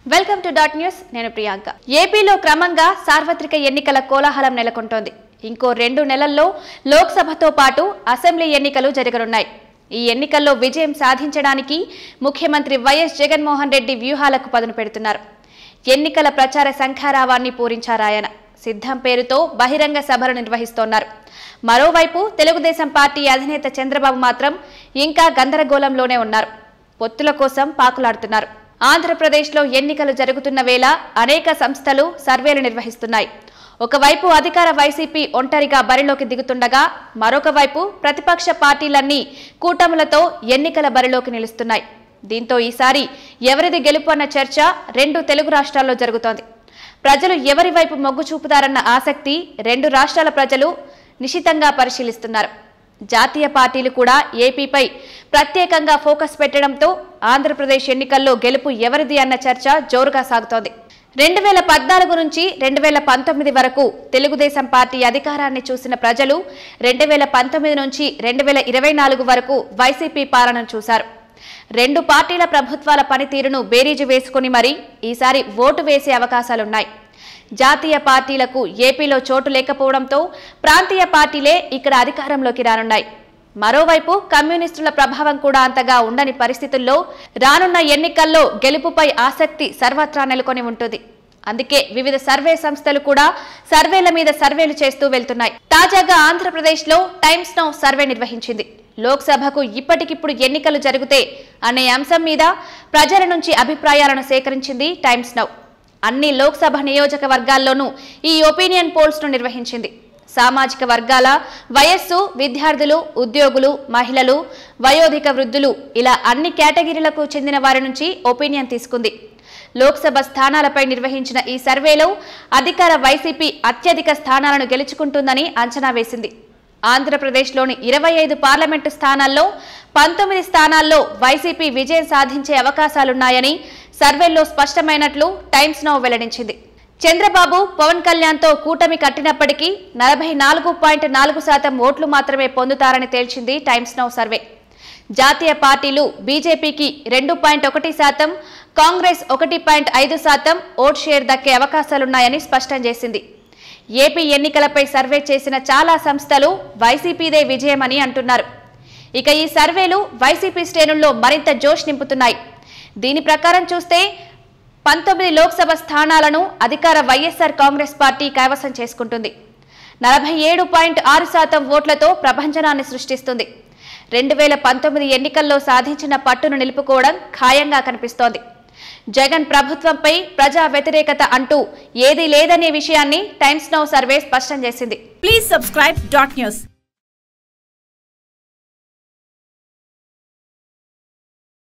Welcome to dot news నేను ప్రియాంక ఏపీలో క్రమంగా సార్వత్రిక ఎన్నికల కోలాహలం నెలకొంటోంది ఇంకో రెండు నెలల్లో లోక్సభతో పాటు అసెంబ్లీ ఎన్నికలు జరగనున్నాయి ఈ ఎన్నికల్లో విజయం సాధించడానికి ముఖ్యమంత్రి వైఎస్ జగన్మోహన్ రెడ్డి వ్యూహాలకు పదును పెడుతున్నారు ఎన్నికల ప్రచార శంఖారావాన్ని పూరించారాయన సిద్ధం పేరుతో బహిరంగ సభలు నిర్వహిస్తోన్నారు మరోవైపు తెలుగుదేశం పార్టీ అధినేత చంద్రబాబు మాత్రం ఇంకా గందరగోళంలోనే ఉన్నారు పొత్తుల కోసం పాకులాడుతున్నారు ఆంధ్రప్రదేశ్లో ఎన్నికలు జరుగుతున్న వేళ అనేక సంస్థలు సర్వేలు నిర్వహిస్తున్నాయి ఒకవైపు అధికార వైసీపీ ఒంటరిగా బరిలోకి దిగుతుండగా మరొక వైపు ప్రతిపక్ష పార్టీలన్నీ కూటములతో ఎన్నికల బరిలోకి నిలుస్తున్నాయి దీంతో ఈసారి ఎవరిది గెలుపు అన్న చర్చ రెండు తెలుగు రాష్ట్రాల్లో జరుగుతోంది ప్రజలు ఎవరి వైపు మొగ్గు చూపుతారన్న ఆసక్తి రెండు రాష్ట్రాల ప్రజలు నిశితంగా పరిశీలిస్తున్నారు జాతీయ పార్టీలు కూడా ఏపీపై ప్రత్యేకంగా ఫోకస్ పెట్టడంతో ఆంధ్రప్రదేశ్ ఎన్నికల్లో గెలుపు ఎవరిది అన్న చర్చ జోరుగా సాగుతోంది రెండు వేల పద్నాలుగు నుంచి రెండు వేల పంతొమ్మిది వరకు తెలుగుదేశం పార్టీ అధికారాన్ని చూసిన ప్రజలు రెండు వేల పంతొమ్మిది నుంచి రెండు వేల ఇరవై నాలుగు వరకు వైసీపీ పాలనను చూశారు రెండు పార్టీల ప్రభుత్వాల పనితీరును బేరీజు వేసుకుని మరీ ఈసారి ఓటు వేసే అవకాశాలున్నాయి జాతీయ పార్టీలకు ఏపీలో చోటు లేకపోవడంతో ప్రాంతీయ పార్టీలే ఇక్కడ అధికారంలోకి రానున్నాయి మరోవైపు కమ్యూనిస్టుల ప్రభావం కూడా అంతగా ఉండని పరిస్థితుల్లో రానున్న ఎన్నికల్లో గెలుపుపై ఆసక్తి సర్వత్రా నెలకొని ఉంటుంది అందుకే వివిధ సర్వే సంస్థలు కూడా సర్వేల మీద సర్వేలు చేస్తూ వెళ్తున్నాయి తాజాగా ఆంధ్రప్రదేశ్లో టైమ్స్ నౌ సర్వే నిర్వహించింది లోక్సభకు ఇప్పటికిప్పుడు ఎన్నికలు జరిగితే అనే అంశం మీద ప్రజల నుంచి అభిప్రాయాలను సేకరించింది టైమ్స్ నౌ అన్ని లోక్సభ నియోజకవర్గాల్లోనూ ఈ ఒపీనియన్ పోల్స్ ను నిర్వహించింది సామాజిక వర్గాల వయస్సు విద్యార్థులు ఉద్యోగులు మహిళలు వయోధిక వృద్ధులు ఇలా అన్ని కేటగిరీలకు చెందిన వారి నుంచి ఒపీనియన్ తీసుకుంది లోక్సభ స్థానాలపై నిర్వహించిన ఈ సర్వేలో అధికార వైసీపీ అత్యధిక స్థానాలను గెలుచుకుంటుందని అంచనా వేసింది ఆంధ్రప్రదేశ్లోని ఇరవై ఐదు పార్లమెంటు స్థానాల్లో పంతొమ్మిది స్థానాల్లో వైసీపీ విజయం సాధించే అవకాశాలున్నాయని సర్వేల్లో స్పష్టమైనట్లు టైమ్స్ నౌ వెల్లడించింది చంద్రబాబు పవన్ కళ్యాణ్తో కూటమి కట్టినప్పటికీ నలభై నాలుగు పాయింట్ నాలుగు శాతం ఓట్లు మాత్రమే పొందుతారని తేల్చింది టైమ్స్ నౌ సర్వే జాతీయ పార్టీలు బీజేపీకి రెండు పాయింట్ ఒకటి శాతం కాంగ్రెస్ ఒకటి పాయింట్ ఐదు శాతం ఓట్ షేర్ దక్కే అవకాశాలున్నాయని స్పష్టం చేసింది ఏపీ ఎన్నికలపై సర్వే చేసిన చాలా సంస్థలు వైసీపీదే విజయమని అంటున్నారు ఇక ఈ సర్వేలు వైసీపీ శ్రేణుల్లో మరింత జోష్ నింపుతున్నాయి దీని ప్రకారం చూస్తే పంతొమ్మిది లోక్సభ స్థానాలను అధికార వైఎస్ఆర్ కాంగ్రెస్ పార్టీ కైవసం చేసుకుంటుంది నలభై ఏడు పాయింట్ ఆరు శాతం ఓట్లతో ప్రభంజనాన్ని సృష్టిస్తుంది రెండు వేల పంతొమ్మిది ఎన్నికల్లో సాధించిన పట్టును నిలుపుకోవడం ఖాయంగా కనిపిస్తోంది జగన్ ప్రభుత్వంపై ప్రజా వ్యతిరేకత అంటూ ఏదీ లేదనే విషయాన్ని టైమ్స్ నౌ సర్వే స్పష్టం చేసింది Please subscribe dot news.